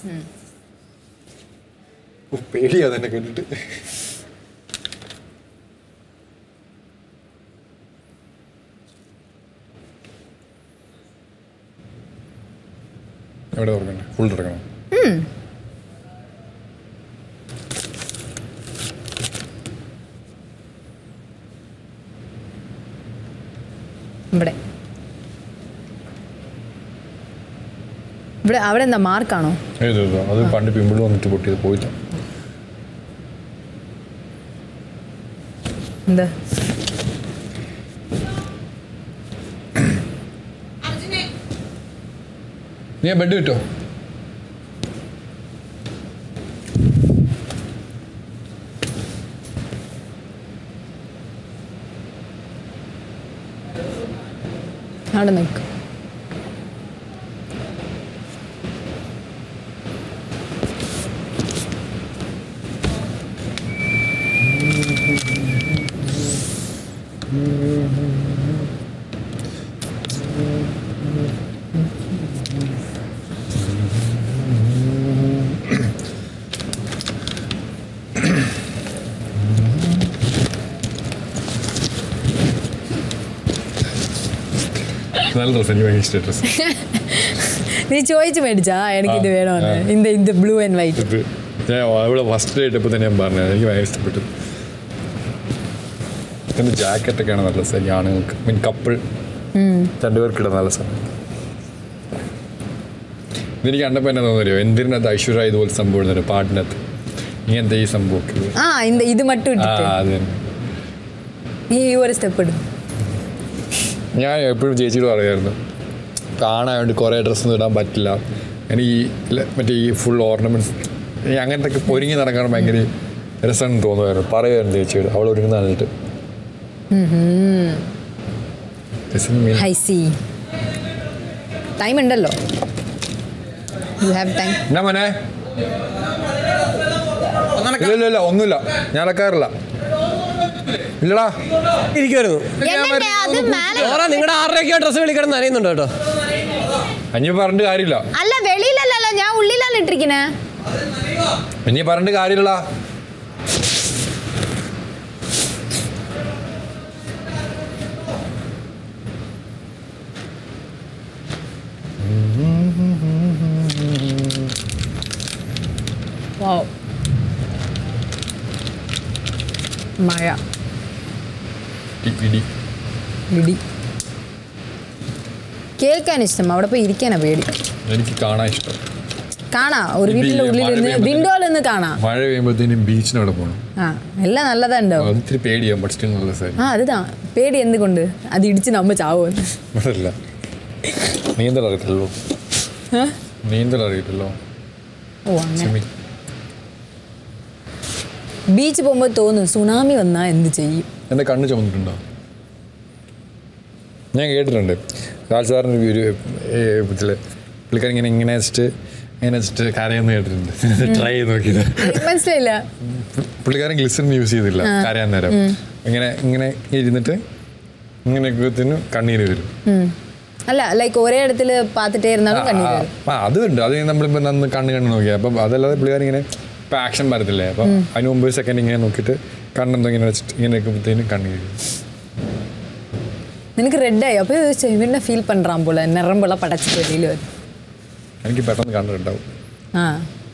ഉഫ്, പേടിയാ തന്നെ കേട്ടിട്ട് എവിടെ തുറക്കണ്ടേ ഫുൾ തുറക്കണം ഇവിടെ ഇവിടെ അവിടെ എന്താ മാർക്കാണോ ഏത് ഇത്? അത് പണ്ട് പിമ്പിൾ വന്നിട്ട് പൊട്ടിയത് പോയില്ല എന്താ നീ ബെഡ് കിട്ടോ അവിടെ നിൽക്കും നല്ല ഡ്രസ് എനിക്ക് ഭയങ്കര ഇഷ്ടം ഡ്രസ് നീ ചോദിച്ചു മേടിച്ചാ എനിക്ക് ഇത് ആ, വേണമെന്ന് ആ. ഇന്ത ഇന്ത ബ്ലൂ ആൻഡ് വൈറ്റ് ഇത് ഞാൻ അവിടെ ഫസ്റ്റ് ഇട്ടപ്പോൾ തന്നെ ഞാൻ പറഞ്ഞത് എനിക്ക് ഭയങ്കര ഇഷ്ടപ്പെട്ടു ഇതിൻ്റെ ജാക്കറ്റൊക്കെയാണ് നല്ല രസം ഈ ആണുങ്ങൾക്ക് മീൻ കപ്പിൾ രണ്ടുപേർക്ക് ഇടാൻ നല്ല സമയം ഇതെനിക്ക് കണ്ടപ്പോൾ എന്നാ തോന്നുന്നറിയോ എന്തിനകത്ത് ഐശ്വര്യ ഇതുപോലെ സംഭവം ഇടുന്നുണ്ട് പാട്ടിനകത്ത് ഇങ്ങനത്തെ ഈ സംഭവമൊക്കെ ആ ഇന്ത ഇത് മട്ടും ആ ഇട്ടിട്ട് അത് തന്നെ ഈ ഒരു സ്റ്റെപ്പ് ഇടും ഞാൻ എപ്പോഴും ചേച്ചിയോട് പറയായിരുന്നു കാണാൻ കുറേ ഡ്രസ്സൊന്നും ഇടാൻ പറ്റില്ല എനിക്ക് ഈ ല- മറ്റേ ഈ ഫുൾ ഓർണമെൻറ്റ്സ് ഈ അങ്ങനത്തെ ഒക്കെ ഒരുങ്ങി നടക്കാൻ ഭയങ്കര രസമെന്ന് തോന്നുമായിരുന്നു പറയുമായിരുന്നു ചേച്ചിയോട് അവൾ ഒരുങ്ങി നടന്നിട്ട് രസം mean- ഹൈ സി ടൈം ഉണ്ടല്ലോ യു ഹാവ് ടൈം എന്നാ മോനെ ഇല്ല ഇല്ല ഇല്ല ഒന്നുമില്ല ഞാൻ അടക്കാറില്ല ഇല്ലടാ ഇരിക്കുമായിരുന്നു അത് മേലെ ഓറാ നിങ്ങളുടെ ആറരയ്ക്ക് ഡ്രസ്സ് വിളിക്കണം അറിയുന്നുണ്ടോ കേട്ടോ അഞ്ഞ് പറഞ്ഞിട്ട് കാര്യമില്ല അല്ല വെളിയിലല്ലല്ലോ ഞാൻ ഉള്ളിലല്ല ഇട്ടിരിക്കണേ ഇനി പറഞ്ഞിട്ട് കാര്യമില്ലടാ വാവ് മഴ ഇ- ഇടി ഇടി കേൾക്കാൻ ഇഷ്ടം അവിടെ പോയി ഇരിക്കാനാ പേടി എനിക്ക് കാണാൻ ഇഷ്ടം കാണാ ഒരു ഇടി, വീട്ടിന്റെ ഉള്ളിൽ മഴ നിന്ന് പെയ്യുമ്പോ വിൻഡോയിൽ നിന്ന് കാണാ മഴ പെയ്യുമ്പോഴത്തേനും ബീച്ചിനവിടെ പോകണം ആ എല്ലാം നല്ലതുണ്ടോ അത് ഇത്തിരി പേടിയാവും ബട്ട് സ്റ്റിൽ നല്ല രസമായിരിക്കും ആ അതുതാ പേടി എന്തുകൊണ്ട് അത് ഇടിച്ച് നമ്മ ചാവുമെന്ന് അതല്ല നീന്തൽ അറിയത്തില്ലല്ലോ ഏ? നീന്തൽ അറിയത്തില്ലോ ഓ അങ്ങനെ സ്വിമ്മിങ് ബീച്ച് പോകുമ്പോൾ തോന്നും സുനാമി വന്നാ എന്ത് ചെയ്യും എൻ്റെ കണ്ണ് ചുമന്നിട്ടുണ്ടോ ഞാൻ കേട്ടിട്ടുണ്ട് രാജ് സാറിൻ്റെ ഒരു ഇതിൽ പുള്ളിക്കാരൻ ഇങ്ങനെ ഇങ്ങനെ വെച്ചിട്ട് ഇങ്ങനെ വെച്ചിട്ട് കരയെന്ന് കേട്ടിട്ടുണ്ട് ട്രൈ ചെയ്ത് നോക്കിയത് മനസ്സിലായില്ല പുള്ളിക്കാരൻ ഗ്ലിസറിൻ യൂസ് ചെയ്തില്ല കരയാൻ നേരം ഇങ്ങനെ ഇങ്ങനെ ഇരുന്നിട്ട് ഇങ്ങനെ തിന്നു കണ്ണീര് വരും ഉം. അല്ല ലൈക്ക് ഒരേ ഇടത്തിൽ പാത്തിട്ടേ ഇരുന്നാലും കണ്ണീര് വരും ആ അതുണ്ട് അത് നമ്മളിപ്പോൾ നന്ന് കണ്ണ് കണ്ണ് നോക്കി അപ്പം അതല്ലാതെ പുള്ളിക്കാരൻ ഇങ്ങനെ ഇപ്പം ആക്ഷൻ വരത്തില്ലേ അപ്പം അതിന് മുമ്പ് ഒരു സെക്കൻഡ് ഇങ്ങനെ നോക്കിയിട്ട് കണ്ണെന്തോ ഇങ്ങനെ വെച്ചിട്ട് ഇങ്ങനെ വെക്കുമ്പോഴത്തേനും കണ്ണീര് വരും നിനക്ക് റെഡായി അപ്പോൾ ചെവിനെ ഫീൽ പண்றான் போல நிரம்பெல்லாம் படைச்சிட்டு வெளியில் வருது എനിക്ക് പെട്ടെന്ന് കണ്ടിട്ടുണ്ടാവും ആ